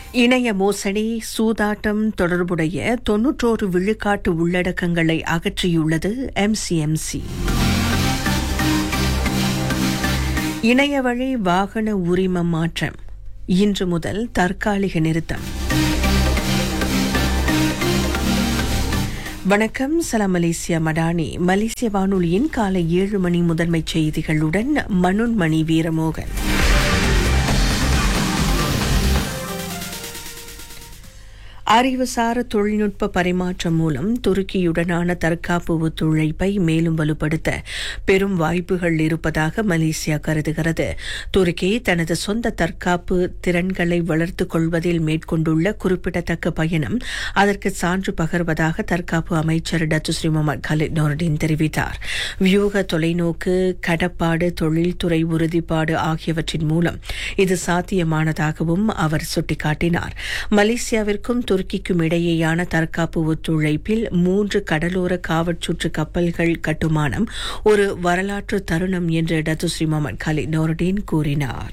இணைய மோசடி சூதாட்டம் தொடர்புடைய தொன்னூற்றோரு விழுக்காட்டு உள்ளடக்கங்களை அகற்றியுள்ளது எம்சிஎம்சி இணைய வழி வாகன உரிமம் மாற்றம் இன்று முதல் தற்காலிக நிறுத்தம் வணக்கம் சலாம் மலேசியா மடானி மலேசிய வானொலியின் காலை ஏழு மணி முதன்மைச் செய்திகளுடன் மனுன்மணி வீரமோகன் அறிவுசார் தொழில்நுட்ப பரிமாற்றம் மூலம் துருக்கியுடனான தற்காப்பு ஒத்துழைப்பை மேலும் வலுப்படுத்த பெரும் வாய்ப்புகள் இருப்பதாக மலேசியா கருதுகிறது துருக்கி தனது சொந்த தற்காப்பு திறன்களை வளர்த்துக் கொள்வதில் மேற்கொண்டுள்ள குறிப்பிடத்தக்க பயணம் அதற்கு சான்று பகர்வதாக தற்காப்பு அமைச்சர் டத்துஸ்ரீ முகமது கலித் நோர்டின் தெரிவித்தார் வியூக தொலைநோக்கு கடப்பாடு தொழில்துறை உறுதிப்பாடு ஆகியவற்றின் மூலம் இது சாத்தியமானதாகவும் அவர் சுட்டிக்காட்டினார் மலேசியாவிற்கும் துருக்கிக்கும் இடையேயான தற்காப்பு ஒத்துழைப்பில் மூன்று கடலோர காவற்சுற்று கப்பல்கள் கட்டுமானம் ஒரு வரலாற்று தருணம் என்று டத்துஸ்ரீ முகமது கலித் நோர்டின் கூறினார்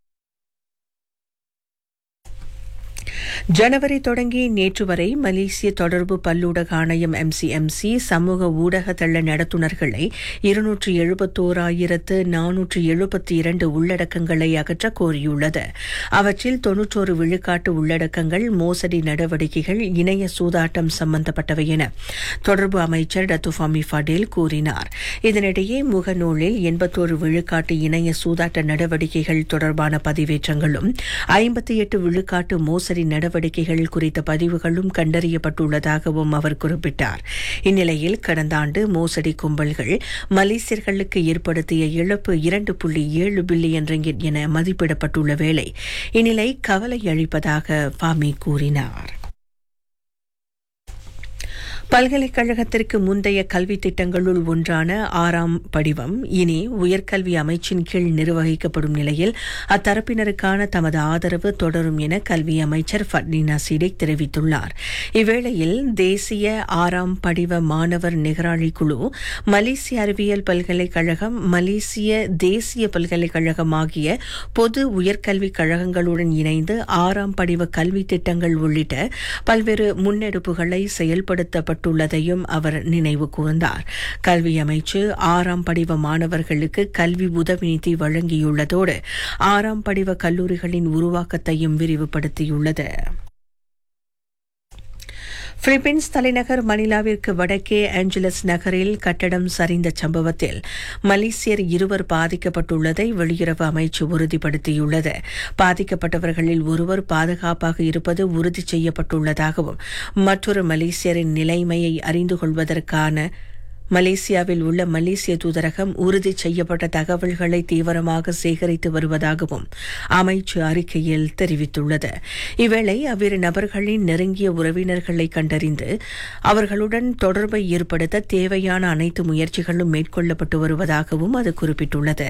ஜனவரி தொடங்கி நேற்று வரை மலேசிய தொடர்பு பல்லூடக ஆணையம் எம்சிஎம்சி சமூக ஊடக தள நடத்துனர்களை இருநூற்று எழுபத்தோராயிரத்து நானூற்று எழுபத்தி இரண்டு உள்ளடக்கங்களை அகற்ற கோரியுள்ளது அவற்றில் தொன்னூற்றோரு விழுக்காட்டு உள்ளடக்கங்கள் மோசடி நடவடிக்கைகள் இணைய சூதாட்டம் சம்பந்தப்பட்டவை என தொடர்பு அமைச்சர் டத்துஃபாமி ஃபடேல் கூறினார் இதனிடையே முகநூலில் எண்பத்தோரு விழுக்காட்டு இணைய சூதாட்ட நடவடிக்கைகள் தொடர்பான பதிவேற்றங்களும் ஐம்பத்தி எட்டு விழுக்காட்டு மோசடி நடவடிக்கைகள் குறித்த பதிவுகளும் கண்டறியப்பட்டுள்ளதாகவும் அவர் குறிப்பிட்டார் இந்நிலையில் கடந்த ஆண்டு மோசடி கும்பல்கள் மலேசியர்களுக்கு ஏற்படுத்திய இழப்பு இரண்டு புள்ளி ஏழு பில்லியன் ரிங்கிட் என மதிப்பிடப்பட்டுள்ள வேளை இந்நிலை கவலை அளிப்பதாக பாமி கூறினார் பல்கலைக்கழகத்திற்கு முந்தைய கல்வி திட்டங்களுள் ஒன்றான ஆறாம் படிவம் இனி உயர்கல்வி அமைச்சின் கீழ் நிர்வகிக்கப்படும் நிலையில் அத்தரப்பினருக்கான தமது ஆதரவு தொடரும் என கல்வி அமைச்சர் ஃபட்னினா சிடேக் தெரிவித்துள்ளார் இவ்வேளையில் தேசிய ஆறாம் படிவ மாணவர் நிகராளி குழு மலேசிய அறிவியல் பல்கலைக்கழகம் மலேசிய தேசிய பல்கலைக்கழகம் ஆகிய பொது உயர்கல்விக் கழகங்களுடன் இணைந்து ஆறாம் படிவ கல்வி திட்டங்கள் உள்ளிட்ட பல்வேறு முன்னெடுப்புகளை செயல்படுத்தப்பட்டுள்ளதையும் அவர் நினைவு கூர்ந்தார் கல்வி அமைச்சு ஆறாம் படிவ மாணவர்களுக்கு கல்வி உதவி நிதி வழங்கியுள்ளதோடு ஆறாம் படிவ கல்லூரிகளின் உருவாக்கத்தையும் விரிவுபடுத்தியுள்ளது பிலிப்பீன்ஸ் தலைநகர் மணிலாவிற்கு வடக்கே ஆஞ்சலஸ் நகரில் கட்டடம் சரிந்த சம்பவத்தில் மலேசியர் இருவர் பாதிக்கப்பட்டுள்ளதை வெளியுறவு அமைச்சு உறுதிப்படுத்தியுள்ளது பாதிக்கப்பட்டவர்களில் ஒருவர் பாதுகாப்பாக இருப்பது உறுதி செய்யப்பட்டுள்ளதாகவும் மற்றொரு மலேசியரின் நிலைமையை அறிந்து கொள்வதற்கான மலேசியாவில் உள்ள மலேசிய தூதரகம் உறுதி செய்யப்பட்ட தகவல்களை தீவிரமாக சேகரித்து வருவதாகவும் அமைச்சு அறிக்கையில் தெரிவித்துள்ளது இவ்வேளை அவ்விரு நபர்களின் நெருங்கிய உறவினர்களை கண்டறிந்து அவர்களுடன் தொடர்பை ஏற்படுத்த தேவையான அனைத்து முயற்சிகளும் மேற்கொள்ளப்பட்டு வருவதாகவும் அது குறிப்பிட்டுள்ளது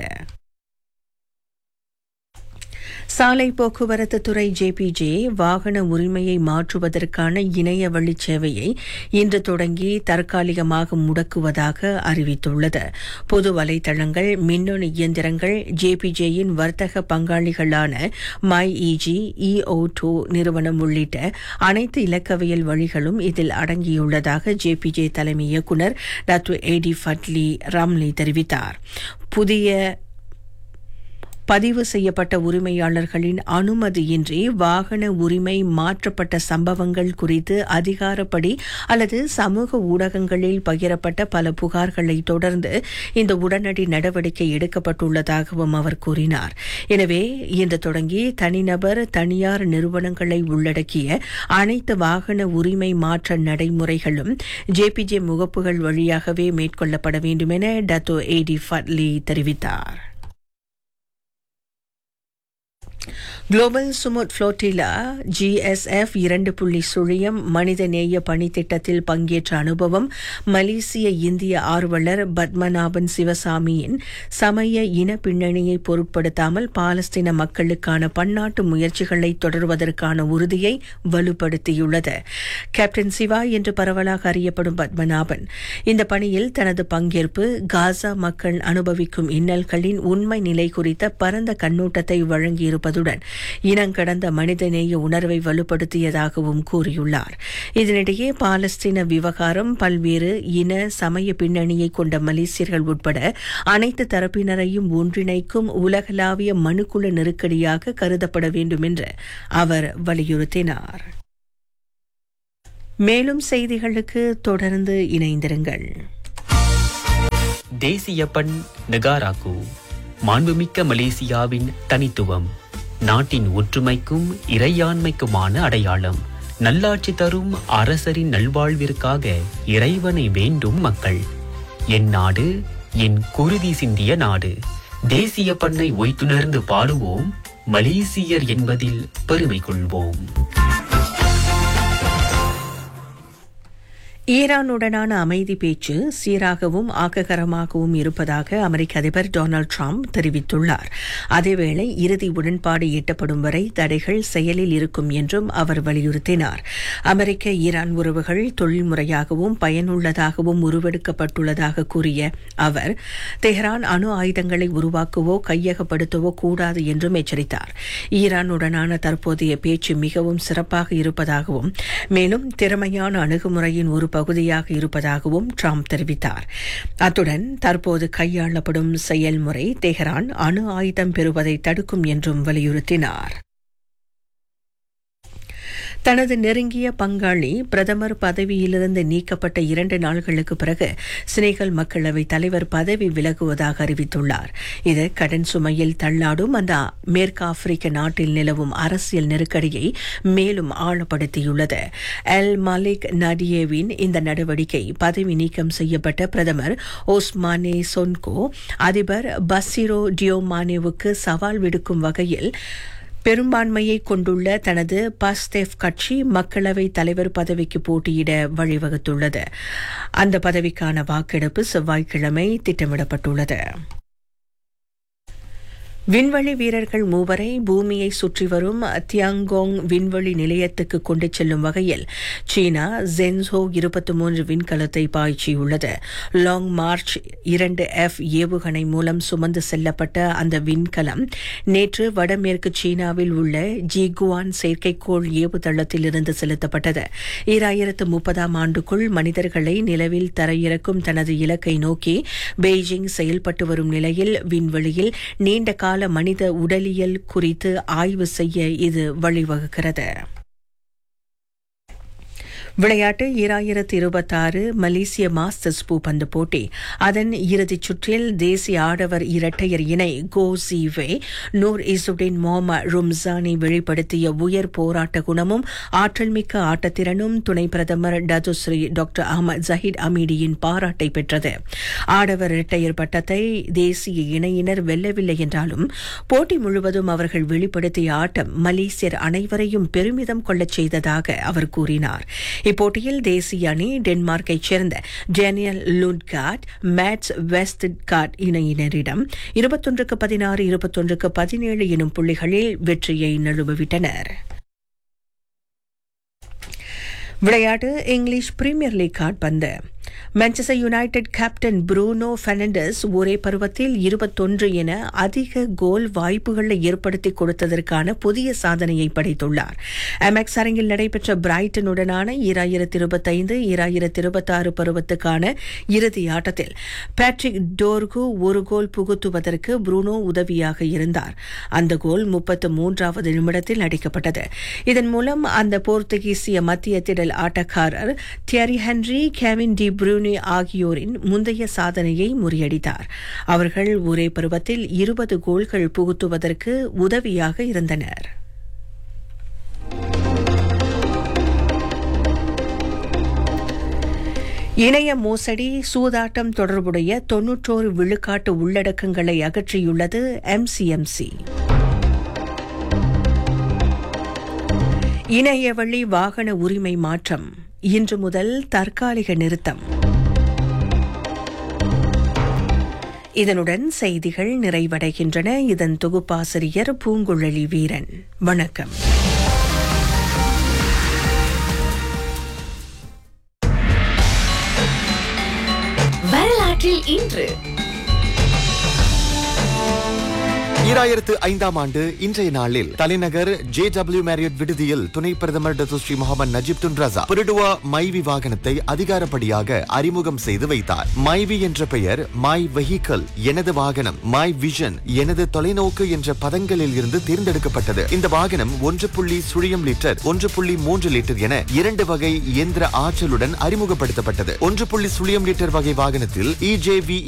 சாலை போக்குவரத்து துறை ஜேபிஜே வாகன உரிமையை மாற்றுவதற்கான இணைய வழி சேவையை இன்று தொடங்கி தற்காலிகமாக முடக்குவதாக அறிவித்துள்ளது பொது வலைதளங்கள் மின்னணு இயந்திரங்கள் ஜேபிஜேயின் வர்த்தக பங்காளிகளான மை இஜி இஓ டூ நிறுவனம் உள்ளிட்ட அனைத்து இலக்கவியல் வழிகளும் இதில் அடங்கியுள்ளதாக ஜேபிஜே தலைமை இயக்குநர் டாக்டர் ஏடி ஃபட்லி ராம்லி தெரிவித்தார் புதிய பதிவு செய்யப்பட்ட உரிமையாளர்களின் அனுமதியின்றி வாகன உரிமை மாற்றப்பட்ட சம்பவங்கள் குறித்து அதிகாரப்படி அல்லது சமூக ஊடகங்களில் பகிரப்பட்ட பல புகார்களை தொடர்ந்து இந்த உடனடி நடவடிக்கை எடுக்கப்பட்டுள்ளதாகவும் அவர் கூறினார் எனவே இன்று தொடங்கி தனிநபர் தனியார் நிறுவனங்களை உள்ளடக்கிய அனைத்து வாகன உரிமை மாற்ற நடைமுறைகளும் ஜேபிஜே முகப்புகள் வழியாகவே மேற்கொள்ளப்பட வேண்டும் என டத்தோ ஏடி ஃபட்லி தெரிவித்தார் குளோபல் சுமுட் புளோட்டிலா ஜிஎஸ்எஃப் இரண்டு புள்ளி சுழியம் மனிதநேய பணித்திட்டத்தில் பங்கேற்ற அனுபவம் மலேசிய இந்திய ஆர்வலர் பத்மநாபன் சிவசாமியின் சமய இன பின்னணியை பொருட்படுத்தாமல் பாலஸ்தீன மக்களுக்கான பன்னாட்டு முயற்சிகளை தொடர்வதற்கான உறுதியை வலுப்படுத்தியுள்ளது கேப்டன் சிவா என்று பரவலாக அறியப்படும் பத்மநாபன் இந்த பணியில் தனது பங்கேற்பு காசா மக்கள் அனுபவிக்கும் இன்னல்களின் உண்மை நிலை குறித்த பரந்த கண்ணோட்டத்தை வழங்கியிருப்பதுடன் இனங்கடந்த மனிதநேய உணர்வை வலுப்படுத்தியதாகவும் கூறியுள்ளார் இதனிடையே பாலஸ்தீன விவகாரம் பல்வேறு இன சமய பின்னணியை கொண்ட மலேசியர்கள் உட்பட அனைத்து தரப்பினரையும் ஒன்றிணைக்கும் உலகளாவிய மனுக்குல நெருக்கடியாக கருதப்பட வேண்டும் என்று அவர் வலியுறுத்தினார் மேலும் செய்திகளுக்கு தொடர்ந்து இணைந்திருங்கள் தேசிய பண் நெகாராகு மாண்புமிக்க மலேசியாவின் தனித்துவம் நாட்டின் ஒற்றுமைக்கும் இறையாண்மைக்குமான அடையாளம் நல்லாட்சி தரும் அரசரின் நல்வாழ்விற்காக இறைவனை வேண்டும் மக்கள் என் நாடு என் குருதி சிந்திய நாடு தேசிய பண்ணை ஒய்த்துணர்ந்து பாடுவோம் மலேசியர் என்பதில் பெருமை கொள்வோம் ஈரானுடனான அமைதி பேச்சு சீராகவும் ஆக்ககரமாகவும் இருப்பதாக அமெரிக்க அதிபர் டொனால்டு டிரம்ப் தெரிவித்துள்ளார் அதேவேளை இறுதி உடன்பாடு எட்டப்படும் வரை தடைகள் செயலில் இருக்கும் என்றும் அவர் வலியுறுத்தினார் அமெரிக்க ஈரான் உறவுகள் தொழில்முறையாகவும் பயனுள்ளதாகவும் உருவெடுக்கப்பட்டுள்ளதாக கூறிய அவர் தெஹ்ரான் அணு ஆயுதங்களை உருவாக்கவோ கையகப்படுத்தவோ கூடாது என்றும் எச்சரித்தார் ஈரானுடனான தற்போதைய பேச்சு மிகவும் சிறப்பாக இருப்பதாகவும் மேலும் திறமையான அணுகுமுறையின் ஒரு பகுதியாக இருப்பதாகவும் ட்ரம்ப் தெரிவித்தார் அத்துடன் தற்போது கையாளப்படும் செயல்முறை தெஹ்ரான் அணு ஆயுதம் பெறுவதை தடுக்கும் என்றும் வலியுறுத்தினார் தனது நெருங்கிய பங்காளி பிரதமர் பதவியிலிருந்து நீக்கப்பட்ட இரண்டு நாள்களுக்கு பிறகு சினேகல் மக்களவை தலைவர் பதவி விலகுவதாக அறிவித்துள்ளார் இது கடன் சுமையில் தள்ளாடும் அந்த மேற்கு ஆப்பிரிக்க நாட்டில் நிலவும் அரசியல் நெருக்கடியை மேலும் ஆழப்படுத்தியுள்ளது எல் மாலிக் நடியேவின் இந்த நடவடிக்கை பதவி நீக்கம் செய்யப்பட்ட பிரதமர் ஓஸ்மானே சொன்கோ அதிபர் பசிரோ டியோமானேவுக்கு சவால் விடுக்கும் வகையில் பெரும்பான்மையை கொண்டுள்ள தனது பாஸ்தேஃப் கட்சி மக்களவை தலைவர் பதவிக்கு போட்டியிட வழிவகுத்துள்ளது அந்த பதவிக்கான வாக்கெடுப்பு செவ்வாய்க்கிழமை திட்டமிடப்பட்டுள்ளது விண்வெளி வீரர்கள் மூவரை பூமியை சுற்றி வரும் தியாங்கோங் விண்வெளி நிலையத்துக்கு கொண்டு செல்லும் வகையில் சீனா ஜென்சோ இருபத்தி மூன்று விண்கலத்தை பாய்ச்சியுள்ளது லாங் மார்ச் இரண்டு எஃப் ஏவுகணை மூலம் சுமந்து செல்லப்பட்ட அந்த விண்கலம் நேற்று வடமேற்கு சீனாவில் உள்ள ஜிகுவான் செயற்கைக்கோள் ஏவுதளத்தில் இருந்து செலுத்தப்பட்டது ஈராயிரத்து முப்பதாம் ஆண்டுக்குள் மனிதர்களை நிலவில் தரையிறக்கும் தனது இலக்கை நோக்கி பெய்ஜிங் செயல்பட்டு வரும் நிலையில் விண்வெளியில் நீண்ட கால மனித உடலியல் குறித்து ஆய்வு செய்ய இது வழிவகுக்கிறது விளையாட்டு ஈராயிரத்து இருபத்தாறு மலேசிய மாஸ்டர்ஸ் பூப்பந்து போட்டி அதன் இறுதிச் சுற்றில் தேசிய ஆடவர் இரட்டையர் இணை கோ சீவே நூர் இசுடின் மொஹமத் ரும்சானி வெளிப்படுத்திய உயர் போராட்ட குணமும் ஆற்றல் மிக்க ஆட்டத்திறனும் துணை பிரதமர் டதுஸ்ரீ டாக்டர் அகமது ஜஹீத் அமீடியின் பாராட்டை பெற்றது ஆடவர் இரட்டையர் பட்டத்தை தேசிய இணையினர் வெல்லவில்லை என்றாலும் போட்டி முழுவதும் அவர்கள் வெளிப்படுத்திய ஆட்டம் மலேசியர் அனைவரையும் பெருமிதம் கொள்ளச் செய்ததாக அவர் கூறினார் இப்போட்டியில் தேசிய அணி டென்மார்க்கைச் சேர்ந்த டேனியல் லுட்காட் மேட்ஸ் வெஸ்ட்காட் இணையினரிடம் இருபத்தொன்றுக்கு பதினாறு இருபத்தொன்றுக்கு பதினேழு எனும் புள்ளிகளில் வெற்றியை நழுவவிட்டனர் விளையாட்டு இங்கிலீஷ் பிரீமியர் லீக் கால்பந்து Manchester United captain Bruno Fernandes ஒரே பருவத்தில் இருபத்தொன்று என அதிக கோல் வாய்ப்புகளை ஏற்படுத்தி கொடுத்ததற்கான புதிய சாதனையை படைத்துள்ளார் எம்எக்ஸ் அரங்கில் நடைபெற்ற பிரைட்டனுடனான ஈராயிரத்தி இருபத்தைந்து ஈராயிரத்தி இருபத்தாறு பருவத்துக்கான இறுதி ஆட்டத்தில் பேட்ரிக் டோர்கு ஒரு கோல் புகுத்துவதற்கு ப்ரூனோ உதவியாக இருந்தார் அந்த கோல் முப்பத்து மூன்றாவது நிமிடத்தில் அடிக்கப்பட்டது இதன் மூலம் அந்த போர்த்துகீசிய மத்திய திடல் ஆட்டக்காரர் Thierry Henry Kevin De Bruyne ஆகியோரின் முந்தைய சாதனையை முறியடித்தார் அவர்கள் ஒரே பருவத்தில் இருபது கோல்கள் புகுத்துவதற்கு உதவியாக இருந்தனர் இணைய மோசடி சூதாட்டம் தொடர்புடைய தொன்னூற்றோரு விழுக்காட்டு உள்ளடக்கங்களை அகற்றியுள்ளது எம்சிஎம்சி இணையவழி வாகன உரிமை மாற்றம் இன்று முதல் தற்காலிக நிறுத்தம் இதனுடன் செய்திகள் நிறைவடைகின்றன இதன் தொகுப்பாசிரியர் பூங்குழலி வீரன் வணக்கம் வரலாற்றில் இன்று ஈராயிரத்து ஐந்தாம் ஆண்டு இன்றைய நாளில் தலைநகர் ஜே டபிள்யூ மேரியட் விடுதியில் துணை பிரதமர் Datuk Sri Mohamad Najib Tun Razak Perodua Myvi வாகனத்தை அதிகாரப்படியாக அறிமுகம் செய்து வைத்தார் மைவி என்ற பெயர் மை வெஹிக்கல் எனது வாகனம் மை விஷன் எனது தொலைநோக்கு என்ற பதங்களில் இருந்து தேர்ந்தெடுக்கப்பட்டது இந்த வாகனம் ஒன்று புள்ளி சுழியம் லிட்டர் ஒன்று புள்ளி மூன்று லிட்டர் என இரண்டு வகை இயந்திர ஆற்றலுடன் அறிமுகப்படுத்தப்பட்டது ஒன்று புள்ளி சுழியம் லிட்டர் வகை வாகனத்தில் இஜேவி